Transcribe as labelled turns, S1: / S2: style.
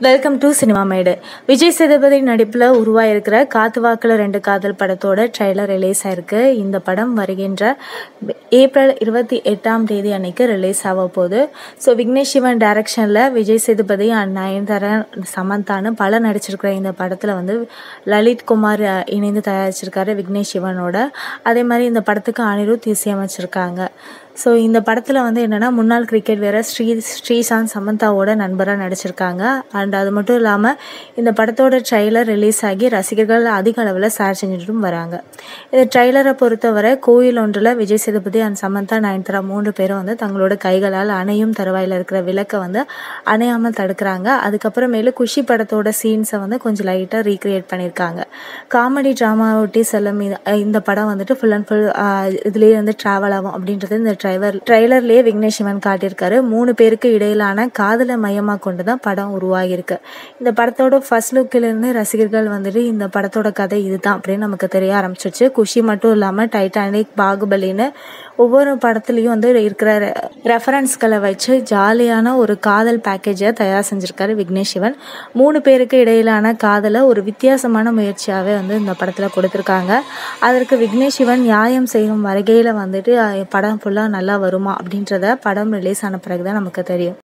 S1: welcome to cinema மேடு விஜய் சேதுபதி நடிப்பில் உருவாயிருக்கிற காத்து வாக்கில் ரெண்டு காதல் படத்தோட ட்ரைலர் ரிலீஸ் ஆயிருக்கு இந்த படம் வருகின்ற ஏப்ரல் இருபத்தி எட்டாம் தேதி அன்னைக்கு ரிலீஸ் ஆக போகுது ஸோ விக்னேஷ் சிவன் டைரக்ஷனில் விஜய் சேதுபதி அண்ட் நயன்தாரா சமந்தான்னு பல நடிச்சிருக்கிற இந்த படத்தில் வந்து லலித் குமார் அஹ், இணைந்து தயாரிச்சிருக்காரு விக்னேஷ் சிவனோட அதே மாதிரி இந்த படத்துக்கு அனிருத் இசையமைச்சிருக்காங்க ஸோ இந்த படத்தில் வந்து என்னென்னா முன்னாள் கிரிக்கெட் வீரர் ஸ்ரீ ஸ்ரீசாந்த் சமந்தாவோட நண்பராக நடிச்சிருக்காங்க அண்ட் அது மட்டும் இல்லாமல் இந்த படத்தோட ட்ரைலர் ரிலீஸ் ஆகி ரசிகர்கள் அதிக அளவில் ஷேர் செஞ்சுட்டும் வராங்க இந்த ட்ரைலரை பொறுத்தவரை கோயில் ஒன்றில் விஜய் சேதுபதி அண்ட் சமந்தா நயன்தாரா மூன்று பேரும் வந்து தங்களோட கைகளால் அணையும் தருவாயில் இருக்கிற விளக்கை வந்து அணையாமல் தடுக்கிறாங்க அதுக்கப்புறமேலு குஷி படத்தோட சீன்ஸை வந்து கொஞ்சம் லைட்டாக ரீக்ரியேட் பண்ணியிருக்காங்க காமெடி ட்ராமா ஒட்டி செல்லும் இது- இந்த படம் வந்துட்டு ஃபுல் அண்ட் ஃபுல் இதுலேயே வந்து ட்ராவல் ஆகும் அப்படின்றது இந்த ட்ரைவர் ட்ரைலர்லேயே விக்னேஷ் சிவன் காட்டியிருக்காரு மூணு பேருக்கு இடையிலான காதலை மையமாக கொண்டு தான் படம் உருவாகியிருக்கு இந்த படத்தோட ஃபர்ஸ்ட் லுக்கிலிருந்து ரசிகர்கள் வந்துட்டு இந்த படத்தோட கதை இதுதான் அப்படின்னு நமக்கு தெரிய ஆரம்பிச்சிருச்சு குஷி மட்டும் இல்லாமல் டைட்டானிக் பாகுபலின்னு ஒவ்வொரு படத்துலையும் வந்து இருக்கிற ரெஃபரன்ஸ்களை வச்சு ஜாலியான ஒரு காதல் பேக்கேஜை தயார் செஞ்சுருக்காரு விக்னேஷ் சிவன் மூணு பேருக்கு இடையிலான காதலை ஒரு வித்தியாசமான முயற்சியாகவே வந்து இந்த படத்தில் கொடுத்துருக்காங்க அதற்கு விக்னேஷ் சிவன் நியாயம் செய்யும் வருகையில் வந்துட்டு அஹ், படம் ஃபுல்லாக நல்லா வருமா அப்படின்றத படம் ரிலீஸ் ஆன பிறகு தான் நமக்கு தெரியும்